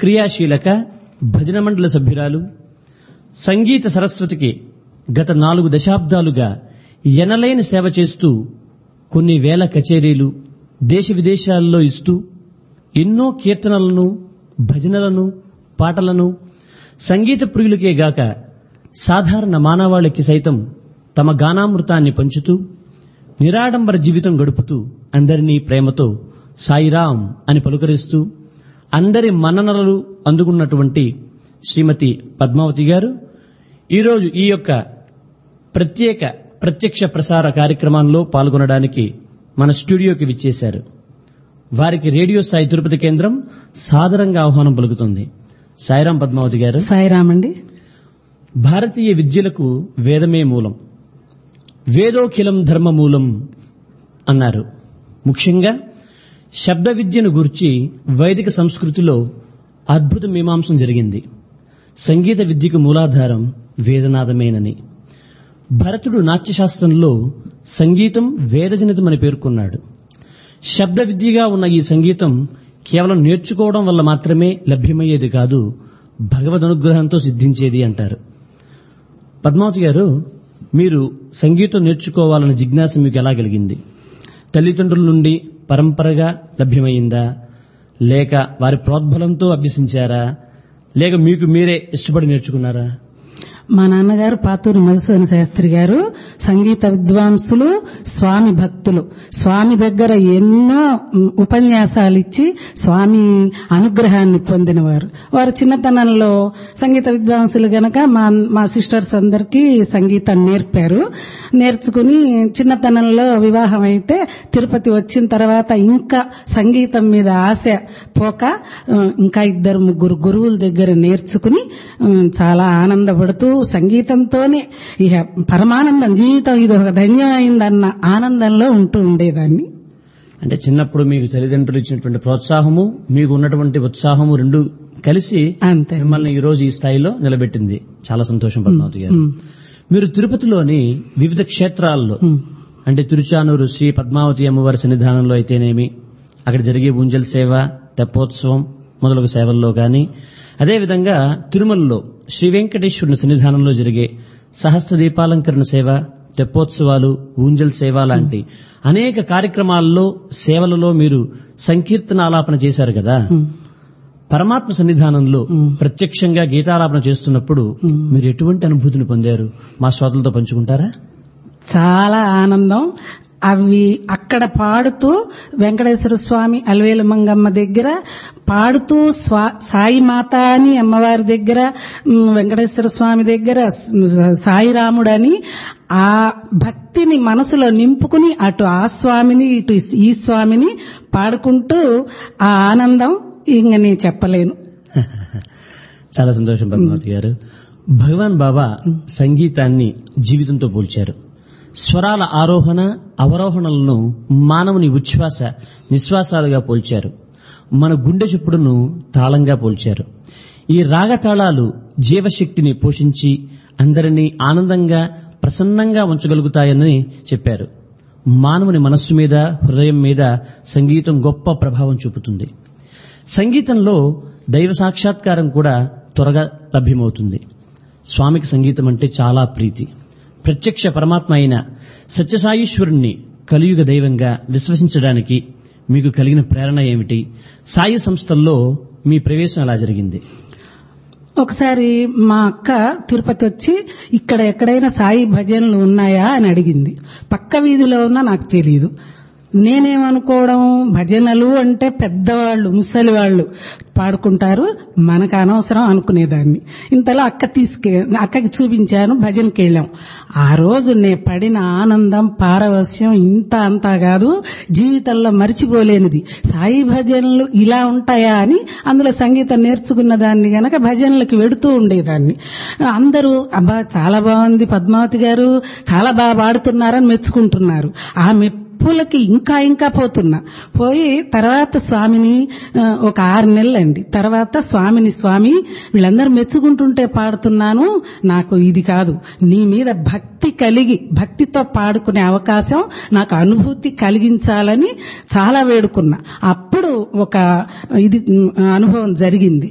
క్రియాశీలక భజన మండలి సభ్యురాలు సంగీత సరస్వతికి గత నాలుగు దశాబ్దాలుగా ఎనలేని సేవ చేస్తూ కొన్ని వేల కచేరీలు దేశ విదేశాల్లో ఇస్తూ ఎన్నో కీర్తనలను భజనలను పాటలను సంగీత ప్రియులకే గాక సాధారణ మానవాళికి సైతం తమ గానామృతాన్ని పంచుతూ నిరాడంబర జీవితం గడుపుతూ అందరినీ ప్రేమతో సాయిరాం అని పలుకరిస్తూ అందరి మన్ననలు అందుకున్నటువంటి శ్రీమతి పద్మావతి గారు ఈరోజు ఈ యొక్క ప్రత్యేక ప్రత్యక్ష ప్రసార కార్యక్రమంలో పాల్గొనడానికి మన స్టూడియోకి విచ్చేశారు వారికి రేడియో సాయి తిరుపతి కేంద్రం సాదరంగా ఆహ్వానం పలుకుతుంది సాయిరాం పద్మావతి గారు సాయిరామండి భారతీయ విద్యలకు వేదమే మూలం వేదోఖిలం ధర్మ మూలం అన్నారు ముఖ్యంగా శబ్ద విద్యను గురించి వైదిక సంస్కృతిలో అద్భుత మీమాంసం జరిగింది సంగీత విద్యకు మూలాధారం వేదనాదమేనని భరతుడు నాట్యశాస్త్రంలో సంగీతం వేదజనితమని పేర్కొన్నాడు శబ్ద విద్యగా ఉన్న ఈ సంగీతం కేవలం నేర్చుకోవడం వల్ల మాత్రమే లభ్యమయ్యేది కాదు భగవద్ అనుగ్రహంతో సిద్ధించేది అంటారు పద్మావతి గారు మీరు సంగీతం నేర్చుకోవాలన్న జిజ్ఞాస మీకు ఎలా కలిగింది తల్లిదండ్రుల నుండి పరంపరగా లభ్యమైందా లేక వారి ప్రోద్బలంతో అభ్యసించారా లేక మీకు మీరే ఇష్టపడి నేర్చుకున్నారా మా నాన్నగారు పాతూరు మధుసూదన శాస్త్రి గారు సంగీత విద్వాంసులు స్వామి భక్తులు స్వామి దగ్గర ఎన్నో ఉమ్, ఉపన్యాసాలు ఇచ్చి స్వామి అనుగ్రహాన్ని పొందినవారు వారు చిన్నతనంలో సంగీత విద్వాంసులు గనక మా మా సిస్టర్స్ అందరికీ సంగీతం నేర్పారు నేర్చుకుని చిన్నతనంలో వివాహం అయితే తిరుపతి వచ్చిన తర్వాత ఇంకా సంగీతం మీద ఆశ పోక ఉమ్, ఇంకా ఇద్దరు ముగ్గురు గురువుల దగ్గర నేర్చుకుని ఉమ్, చాలా ఆనందపడుతూ సంగీతంతోనే ఇక పరమానందం జీవితం ఇది ఒక ధన్యమైందన్న ఆనందంలో ఉంటూ ఉండేదాన్ని అంటే చిన్నప్పుడు మీకు తల్లిదండ్రులు ఇచ్చినటువంటి ప్రోత్సాహము మీకు ఉన్నటువంటి ఉత్సాహము రెండు కలిసి అంతే మిమ్మల్ని ఈ రోజు ఈ స్థాయిలో నిలబెట్టింది చాలా సంతోషం పద్మావతి గారు ఉమ్, మీరు తిరుపతిలోని వివిధ క్షేత్రాల్లో ఉమ్, అంటే తిరుచానూరు శ్రీ పద్మావతి అమ్మవారి సన్నిధానంలో అయితేనేమి అక్కడ జరిగే ఉంజల్ సేవ తెప్పోత్సవం మొదలగు సేవల్లో గాని అదేవిధంగా తిరుమలలో శ్రీ వెంకటేశ్వరుని సన్నిధానంలో జరిగే సహస్ర దీపాలంకరణ సేవ తెప్పోత్సవాలు ఊంజల్ సేవ లాంటి అనేక కార్యక్రమాల్లో సేవలలో మీరు సంకీర్తనాలాపన చేశారు కదా ఉమ్. పరమాత్మ సన్నిధానంలో మ్. ప్రత్యక్షంగా గీతాలాపన చేస్తున్నప్పుడు మ్. మీరు ఎటువంటి అనుభూతిని పొందారు మా శ్రోతలతో పంచుకుంటారా చాలా ఆనందం అవి అక్కడ పాడుతూ వెంకటేశ్వర స్వామి అలవేలు మంగమ్మ దగ్గర పాడుతూ స్వా- సాయి మాత అని అమ్మవారి దగ్గర ఉమ్, వెంకటేశ్వర స్వామి దగ్గర స- సాయిరాముడని ఆ భక్తిని మనసులో నింపుకుని అటు ఆ స్వామిని ఇటు ఈ స్వామిని పాడుకుంటూ ఆ ఆనందం ఇంక నేను చెప్పలేను చాలా సంతోషం పద్మావతి గారు భగవాన్ బాబా సంగీతాన్ని జీవితంతో పోల్చారు స్వరాల ఆరోహణ అవరోహణలను మానవుని ఉచ్ఛ్వాస నిశ్వాసాలుగా పోల్చారు మన గుండె చప్పుడును తాళంగా పోల్చారు ఈ రాగతాళాలు జీవశక్తిని పోషించి అందరినీ ఆనందంగా ప్రసన్నంగా ఉంచగలుగుతాయని చెప్పారు మానవుని మనస్సు మీద హృదయం మీద సంగీతం గొప్ప ప్రభావం చూపుతుంది సంగీతంలో దైవ సాక్షాత్కారం కూడా త్వరగా లభ్యమవుతుంది స్వామికి సంగీతం అంటే చాలా ప్రీతి ప్రత్యక్ష పరమాత్మ అయిన సత్యసాయీశ్వరుణ్ణి కలియుగ దైవంగా విశ్వసించడానికి మీకు కలిగిన ప్రేరణ ఏమిటి సాయి సంస్థల్లో మీ ప్రవేశం ఎలా జరిగింది ఒకసారి మా అక్క తిరుపతి వచ్చి ఇక్కడ ఎక్కడైనా సాయి భజనలు ఉన్నాయా అని అడిగింది పక్క వీధిలో ఉన్నా నాకు తెలియదు నేనేమనుకోవడం భజనలు అంటే పెద్దవాళ్ళు ముసలి వాళ్ళు పాడుకుంటారు మనకు అనవసరం అనుకునేదాన్ని ఇంతలో అక్క తీసుకే అక్కకి చూపించాను భజనకి వెళ్ళాం ఆ రోజు నే పడిన ఆనందం పారవస్యం ఇంత అంతా కాదు జీవితంలో మర్చిపోలేనిది సాయి భజనలు ఇలా ఉంటాయా అని అందులో సంగీతం నేర్చుకున్న దాన్ని గనక భజనలకు వెడుతూ ఉండేదాన్ని అందరూ అబ్బా చాలా బాగుంది పద్మావతి గారు చాలా బాగా పాడుతున్నారని మెచ్చుకుంటున్నారు ఆ మెప్పులకి ఇంకా ఇంకా పోతున్నా పోయి తర్వాత స్వామిని ఆ, ఒక ఆరు నెలలండి తర్వాత స్వామిని స్వామి వీళ్ళందరూ మెచ్చుకుంటుంటే పాడుతున్నాను నాకు ఇది కాదు నీ మీద భక్తి కలిగి భక్తితో పాడుకునే అవకాశం నాకు అనుభూతి కలిగించాలని చాలా వేడుకున్నా అప్పుడు ఒక ఇది ఉమ్, అనుభవం జరిగింది